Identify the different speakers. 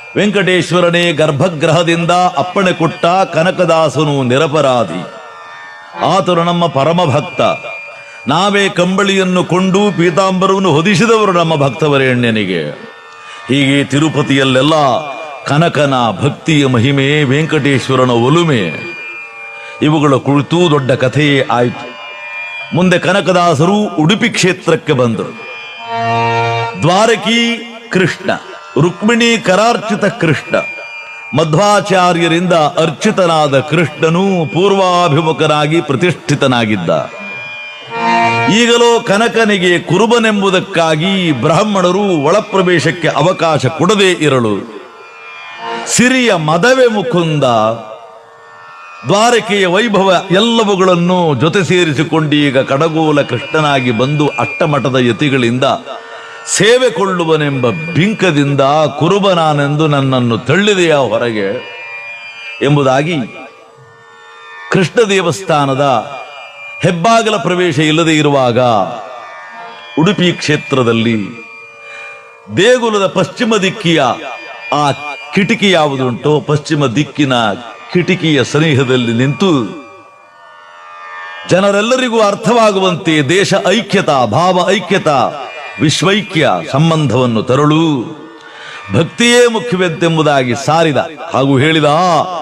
Speaker 1: ವೆಂಕಟೇಶ್ವರನೇ ಗರ್ಭಗೃಹದಿಂದ ಅಪ್ಪಣೆ ಕೊಟ್ಟ ಕನಕದಾಸನು ನಿರಪರಾಧಿ ಆತನು ನಮ್ಮ ಪರಮ ಭಕ್ತ ನಾವೇ ಕಂಬಳಿಯನ್ನು ಕೊಂಡು ಪೀತಾಂಬರವನ್ನು ಹೊದಿಸಿದವರು ನಮ್ಮ ಭಕ್ತವರೇಣ್ಯನಿಗೆ ಹೀಗೆ ತಿರುಪತಿಯಲ್ಲೆಲ್ಲ ಕನಕನ ಭಕ್ತಿಯ ಮಹಿಮೆ ವೆಂಕಟೇಶ್ವರನ ಒಲುಮೆ ಇವುಗಳ ಕುರಿತು ದೊಡ್ಡ ಕಥೆಯೇ ಆಯಿತು ಮುಂದೆ ಕನಕದಾಸರು ಉಡುಪಿ ಕ್ಷೇತ್ರಕ್ಕೆ ಬಂದರು ದ್ವಾರಕಿ ಕೃಷ್ಣ ರುಕ್ಮಿಣಿ ಕರಾರ್ಚಿತ ಕೃಷ್ಣ ಮಧ್ವಾಚಾರ್ಯರಿಂದ ಅರ್ಚಿತನಾದ ಕೃಷ್ಣನು ಪೂರ್ವಾಭಿಮುಖನಾಗಿ ಪ್ರತಿಷ್ಠಿತನಾಗಿದ್ದ ಈಗಲೋ ಕನಕನಿಗೆ ಕುರುಬನೆಂಬುದಕ್ಕಾಗಿ ಬ್ರಾಹ್ಮಣರು ಒಳಪ್ರವೇಶಕ್ಕೆ ಅವಕಾಶ ಕೊಡದೇ ಇರಲು ಸಿರಿಯ ಮದವೆ ಮುಕುಂದ ದ್ವಾರಕೆಯ ವೈಭವ ಎಲ್ಲವುಗಳನ್ನು ಜೊತೆ ಸೇರಿಸಿಕೊಂಡು ಈಗ ಕಡಗೋಲ ಕೃಷ್ಣನಾಗಿ ಬಂದು ಅಟ್ಟಮಠದ ಯತಿಗಳಿಂದ ಸೇವೆ ಕೊಳ್ಳುವನೆಂಬ ಬಿಂಕದಿಂದ ಕುರುಬನಾನೆಂದು ನನ್ನನ್ನು ತಳ್ಳಿದೆಯ ಹೊರಗೆ ಎಂಬುದಾಗಿ ಕೃಷ್ಣ ದೇವಸ್ಥಾನದ ಹೆಬ್ಬಾಗಲ ಪ್ರವೇಶ ಇಲ್ಲದೆ ಇರುವಾಗ ಉಡುಪಿ ಕ್ಷೇತ್ರದಲ್ಲಿ ದೇಗುಲದ ಪಶ್ಚಿಮ ದಿಕ್ಕಿಯ ಆ ಕಿಟಕಿ ಯಾವುದುಂಟೋ ಪಶ್ಚಿಮ ದಿಕ್ಕಿನ ಕಿಟಕಿಯ ಸನಿಹದಲ್ಲಿ ನಿಂತು ಜನರೆಲ್ಲರಿಗೂ ಅರ್ಥವಾಗುವಂತೆ ದೇಶ ಐಕ್ಯತಾ ಭಾವ ಐಕ್ಯತಾ ವಿಶ್ವೈಕ್ಯ ಸಂಬಂಧವನ್ನು ತರಲು ಭಕ್ತಿಯೇ ಮುಖ್ಯವೆಂತೆಂಬುದಾಗಿ ಸಾರಿದ ಹಾಗೂ ಹೇಳಿದ